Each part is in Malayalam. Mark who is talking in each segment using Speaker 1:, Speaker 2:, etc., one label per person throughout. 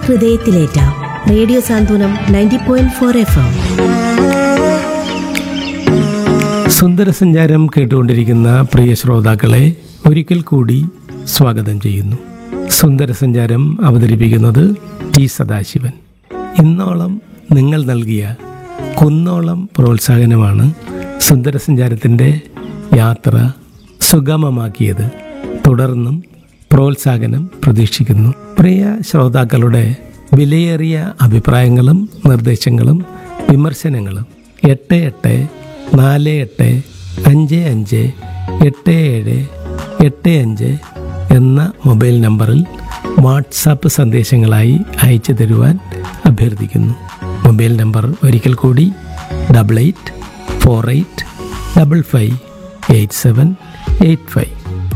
Speaker 1: ഹൃദയത്തിലേറ്റാം radio Santhwanam ninety point four F M
Speaker 2: സുന്ദരസഞ്ചാരം കേട്ടുകൊണ്ടിരിക്കുന്ന പ്രിയ ശ്രോതാക്കളെ ഒരിക്കൽ കൂടി സ്വാഗതം ചെയ്യുന്നു സുന്ദരസഞ്ചാരം അവതരിപ്പിക്കുന്നത് ടി സദാശിവൻ ഇന്നോളം നിങ്ങൾ നൽകിയ കുന്നോളം പ്രോത്സാഹനമാണ് സുന്ദരസഞ്ചാരത്തിൻ്റെ യാത്ര സുഗമമാക്കിയത് തുടർന്നും പ്രോത്സാഹനം പ്രതീക്ഷിക്കുന്നു പ്രിയ ശ്രോതാക്കളുടെ വിലയേറിയ അഭിപ്രായങ്ങളും നിർദ്ദേശങ്ങളും വിമർശനങ്ങളും എട്ട് എട്ട് നാല് എട്ട് അഞ്ച് അഞ്ച് എട്ട് ഏഴ് എട്ട് അഞ്ച് എന്ന മൊബൈൽ നമ്പറിൽ വാട്സാപ്പ് സന്ദേശങ്ങളായി അയച്ചു തരുവാൻ അഭ്യർത്ഥിക്കുന്നു മൊബൈൽ നമ്പർ ഒരിക്കൽ കൂടി double eight four eight double five eight seven eight five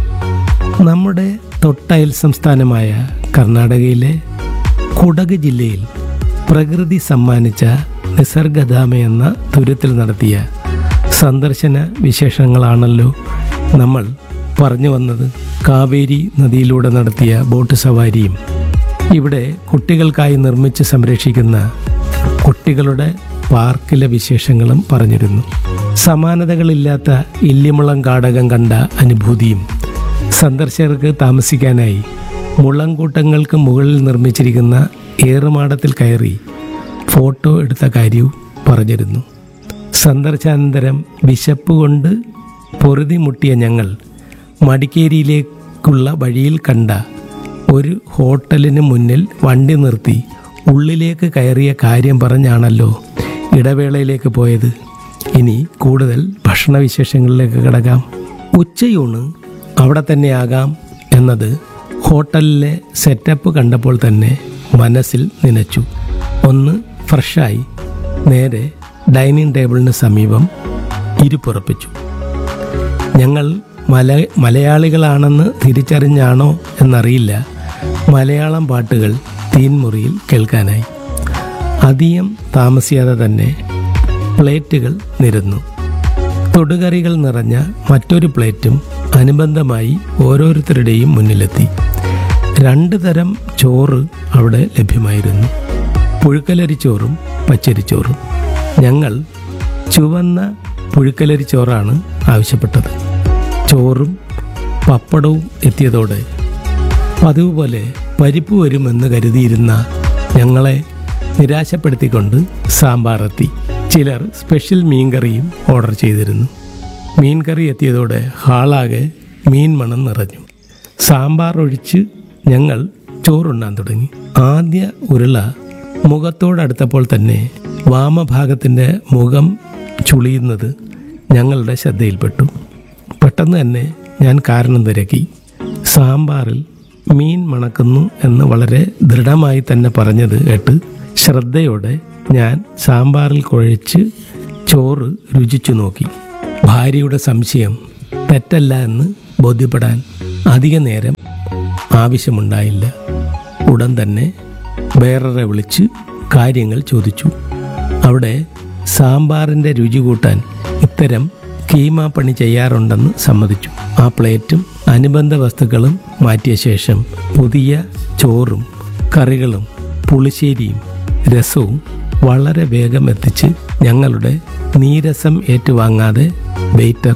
Speaker 2: നമ്മുടെ തൊട്ടയൽ സംസ്ഥാനമായ കർണാടകയിലെ കുടക് ജില്ലയിൽ പ്രകൃതി സമ്മാനിച്ച നിസർഗധാമ എന്ന തുരുത്തിൽ നടത്തിയ സന്ദർശന വിശേഷങ്ങളാണല്ലോ നമ്മൾ പറഞ്ഞു വന്നത് കാവേരി നദിയിലൂടെ നടത്തിയ ബോട്ട് സവാരിയും ഇവിടെ കുട്ടികൾക്കായി നിർമ്മിച്ച് സംരക്ഷിക്കുന്ന കുട്ടികളുടെ പാർക്കിലെ വിശേഷങ്ങളും പറഞ്ഞിരുന്നു സമാനതകളില്ലാത്ത ഇല്ലിമുളം കാടകം കണ്ട അനുഭൂതിയും സന്ദർശകർക്ക് താമസിക്കാനായി മുളങ്കൂട്ടങ്ങൾക്ക് മുകളിൽ നിർമ്മിച്ചിരിക്കുന്ന ഏറുമാടത്തിൽ കയറി ഫോട്ടോ എടുത്ത കാര്യവും പറഞ്ഞിരുന്നു സന്ദർശാനന്തരം വിശപ്പ് കൊണ്ട് പൊറുതി മുട്ടിയ ഞങ്ങൾ മടിക്കേരിയിലേക്കുള്ള വഴിയിൽ കണ്ട ഒരു ഹോട്ടലിന് മുന്നിൽ വണ്ടി നിർത്തി ഉള്ളിലേക്ക് കയറിയ കാര്യം പറഞ്ഞാണല്ലോ ഇടവേളയിലേക്ക് പോയത് ഇനി കൂടുതൽ ഭക്ഷണവിശേഷങ്ങളിലേക്ക് കിടക്കാം ഉച്ചയൂണ് അവിടെ തന്നെയാകാം എന്നത് ഹോട്ടലിലെ സെറ്റപ്പ് കണ്ടപ്പോൾ തന്നെ മനസ്സിൽ നനച്ചു ഒന്ന് ഫ്രഷായി നേരെ ഡൈനിങ് ടേബിളിന് സമീപം ഇരുപ്പുറപ്പിച്ചു ഞങ്ങൾ മല മലയാളികളാണെന്ന് തിരിച്ചറിഞ്ഞാണോ എന്നറിയില്ല മലയാളം പാട്ടുകൾ തീൻമുറിയിൽ കേൾക്കാനായി അധികം താമസിയാതെ തന്നെ പ്ലേറ്റുകൾ നിരന്നു തൊടുകറികൾ നിറഞ്ഞ മറ്റൊരു പ്ലേറ്റും അനുബന്ധമായി ഓരോരുത്തരുടെയും മുന്നിലെത്തി രണ്ട് തരം ചോറ് അവിടെ ലഭ്യമായിരുന്നു പുഴുക്കലരിച്ചോറും പച്ചരിച്ചോറും ഞങ്ങൾ ചുവന്ന പുഴുക്കലരിച്ചോറാണ് ആവശ്യപ്പെട്ടത് ചോറും പപ്പടവും എത്തിയതോടെ പതിവ് പോലെ പരിപ്പ് വരുമെന്ന് കരുതിയിരുന്ന ഞങ്ങളെ നിരാശപ്പെടുത്തിക്കൊണ്ട് സാമ്പാർ എത്തി ചിലർ സ്പെഷ്യൽ മീൻകറിയും ഓർഡർ ചെയ്തിരുന്നു മീൻകറി എത്തിയതോടെ ഹാളാകെ മീൻ മണം നിറഞ്ഞു സാമ്പാർ ഒഴിച്ച് ഞങ്ങൾ ചോറുണ്ണാൻ തുടങ്ങി ആദ്യ ഉരുള മുഖത്തോടടുത്തപ്പോൾ തന്നെ വാമഭാഗത്തിൻ്റെ മുഖം ചുളിയുന്നത് ഞങ്ങളുടെ ശ്രദ്ധയിൽപ്പെട്ടു പെട്ടെന്ന് തന്നെ ഞാൻ കാരണം തിരക്കി സാമ്പാറിൽ മീൻ മണക്കുന്നു എന്ന് വളരെ ദൃഢമായി തന്നെ പറഞ്ഞത് കേട്ട് ശ്രദ്ധയോടെ ഞാൻ സാമ്പാറിൽ കുഴച്ച് ചോറ് രുചിച്ചു നോക്കി ഭാര്യയുടെ സംശയം തെറ്റല്ല എന്ന് ബോധ്യപ്പെടാൻ അധിക നേരം ആവശ്യമുണ്ടായില്ല ഉടൻ തന്നെ ബേററെ വിളിച്ച് കാര്യങ്ങൾ ചോദിച്ചു അവിടെ സാമ്പാറിൻ്റെ രുചി കൂട്ടാൻ ഇത്തരം കീമാ പണി ചെയ്യാറുണ്ടെന്ന് സമ്മതിച്ചു ആ പ്ലേറ്റും അനുബന്ധ വസ്തുക്കളും മാറ്റിയ ശേഷം പുതിയ ചോറും കറികളും പുളിശ്ശേരിയും രസവും വളരെ വേഗം എത്തിച്ച് ഞങ്ങളുടെ നീരസം ഏറ്റുവാങ്ങാതെ വെയിറ്റർ